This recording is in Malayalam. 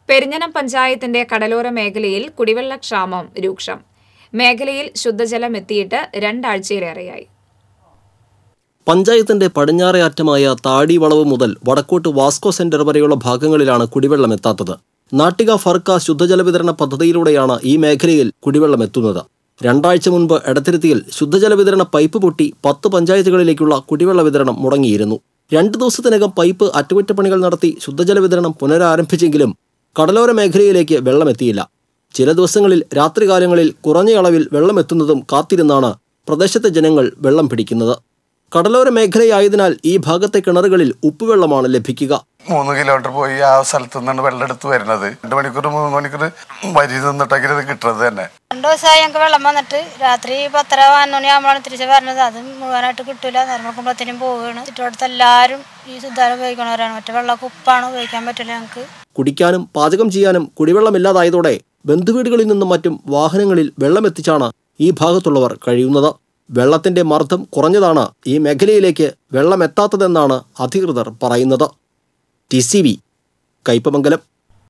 പെരിഞ്ഞനം പഞ്ചായത്തിന്റെ കടലോര മേഖലയിൽ കുടിവെള്ളക്ഷാമം രൂക്ഷം മേഖലയിൽ ശുദ്ധജലം എത്തിയിട്ട് രണ്ടാഴ്ചയിലേറെയായി പഞ്ചായത്തിന്റെ പടിഞ്ഞാറേ അറ്റമായ താടി വളവ് മുതൽ വടക്കോട്ട് വാസ്കോ സെന്റർ വരെയുള്ള ഭാഗങ്ങളിലാണ് കുടിവെള്ളം എത്താത്തത് നാട്ടിക ഫർക്ക ശുദ്ധജല വിതരണ പദ്ധതിയിലൂടെയാണ് ഈ മേഖലയിൽ കുടിവെള്ളം എത്തുന്നത് രണ്ടാഴ്ച മുൻപ് എടത്തിരുത്തിയിൽ ശുദ്ധജല വിതരണ പൈപ്പ് പൊട്ടി പത്ത് പഞ്ചായത്തുകളിലേക്കുള്ള കുടിവെള്ള വിതരണം മുടങ്ങിയിരുന്നു രണ്ടു ദിവസത്തിനകം പൈപ്പ് അറ്റകുറ്റപ്പണികൾ നടത്തി ശുദ്ധജല വിതരണം പുനരാരംഭിച്ചെങ്കിലും കടലോര മേഖലയിലേക്ക് വെള്ളമെത്തിയില്ല ചില ദിവസങ്ങളിൽ രാത്രികാലങ്ങളിൽ കുറഞ്ഞ അളവിൽ വെള്ളമെത്തുന്നതും കാത്തിരുന്നാണ് പ്രദേശത്തെ ജനങ്ങൾ വെള്ളം പിടിക്കുന്നത് കടലോര മേഖലയായതിനാൽ ഈ ഭാഗത്തെ കിണറുകളിൽ ഉപ്പുവെള്ളമാണ് ലഭിക്കുക മൂന്ന് കിലോമീറ്റർ പോയി ആ സ്ഥലത്തു നിന്നാണ് വെള്ളം എടുത്ത് വരുന്നത് രണ്ട് മണിക്കൂർ മൂന്ന് മണിക്കൂർ വരി നിന്നിട്ടെങ്കിലും ഇത് കിട്ടുന്നത് തന്നെ രണ്ടു ദിവസമായി ഞങ്ങൾക്ക് വെള്ളം വന്നിട്ട് രാത്രി പത്തര പതിനൊന്ന് മണിയാകുമ്പോഴാണ് തിരിച്ച് വരുന്നത് അത് മുഴുവനായിട്ട് കിട്ടൂല നെർമ്മക്കുമ്പത്തിനും പോവുകയാണ് ചുറ്റുവട്ടത്ത് എല്ലാവരും ഈ ശുദ്ധാരം ഉപയോഗിക്കണവരാണ് മറ്റേ വെള്ളമൊക്കെ ഉപ്പാണ് ഉപയോഗിക്കാൻ പറ്റില്ല ഞങ്ങൾക്ക് കുടിക്കാനും പാചകം ചെയ്യാനും കുടിവെള്ളമില്ലാതായതോടെ ബന്ധുവീടുകളിൽ നിന്നും മറ്റും വാഹനങ്ങളിൽ വെള്ളമെത്തിച്ചാണ് ഈ ഭാഗത്തുള്ളവർ കഴിയുന്നത് വെള്ളത്തിന്റെ മർദ്ദം കുറഞ്ഞതാണ് ഈ മേഖലയിലേക്ക് വെള്ളമെത്താത്തതെന്നാണ് അധികൃതർ പറയുന്നത് ടി സി വി കയ്പമംഗലം